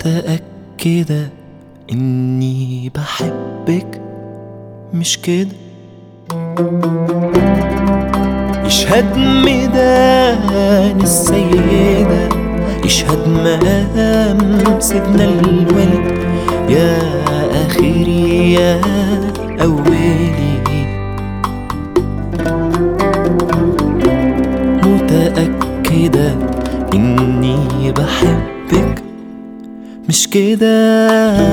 متأكدة إني بحبك مش كده يشهد ميدان السيدة يشهد مقام سيدنا الولد يا آخري يا أولي متأكدة إني بحبك مش كده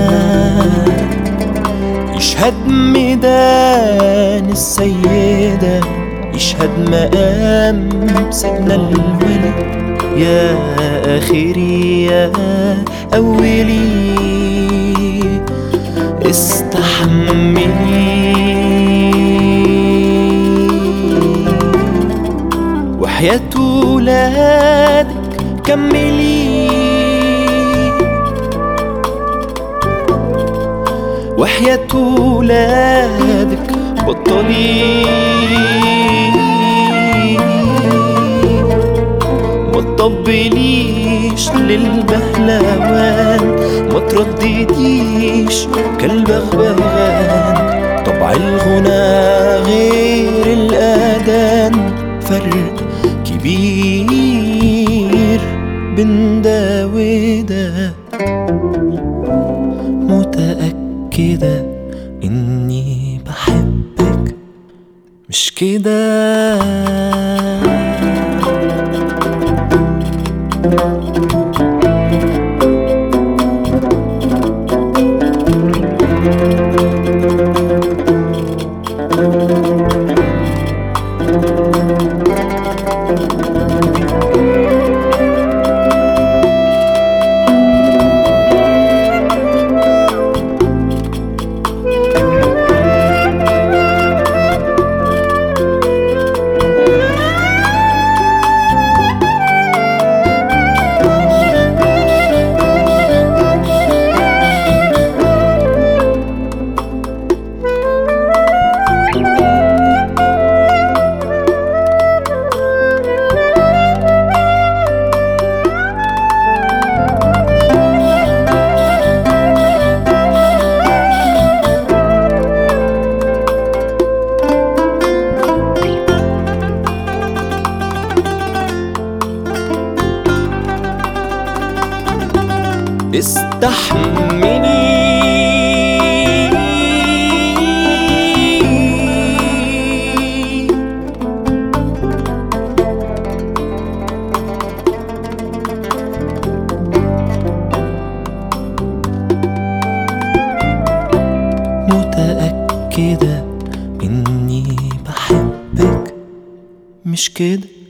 يشهد ميدان السيدة يشهد مقام سيدنا الولي يا آخري يا أولي استحملي وحياة ولادك كملي وحياة ولادك بطلي ما تطبليش للبهلوان ما تردديش كالبغبغان طبع الغنى غير الآذان فرق كبير بين ده وده متأكدة إني بحبك مش كده استحملي متأكدة إني بحبك مش كده